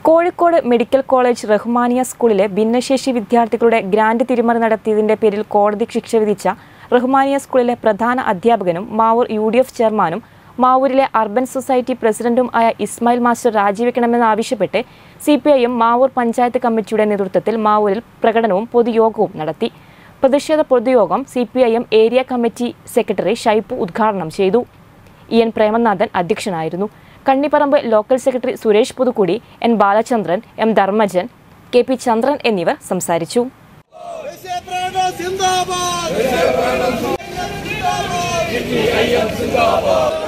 Kozhikode medical college Rahmania സ്കൂളിലെ ഭിന്നശേഷി വിദ്യാർത്ഥികളുടെ ഗ്രാന്റ് തിരിമറി നടത്തിയതിന്റെ പേരിൽ കോടതി ശിക്ഷ വിധിച്ച റഹ്മാനിയ സ്കൂളിലെ പ്രധാന അധ്യാപകനും മാവൂർ യു ഡി എഫ് ചെയർമാനും മാവൂരിലെ അർബൻ സൊസൈറ്റി പ്രസിഡന്റും ആയ ഇസ്മായിൽ മാസ്റ്റർ രാജിവെക്കണമെന്നാവശ്യപ്പെട്ട് C P I M Mavoor panchayat കമ്മിറ്റിയുടെ നേതൃത്വത്തിൽ മാവൂരിൽ പ്രകടനവും പൊതുയോഗവും നടത്തി പ്രതിഷേധ പൊതുയോഗം C P I M area committee secretary Shaipu ഉദ്ഘാടനം ചെയ്തു ഇ എൻ പ്രേമനാഥൻ അധ്യക്ഷനായിരുന്നു Kannipparamba local secretary Suresh Puthukkudi N Balachandran M Dharmajan K P Chandran എന്നിവർ സംസാരിച്ചു ദേശീയ പ്രകടനം സിന്ദാബാദ്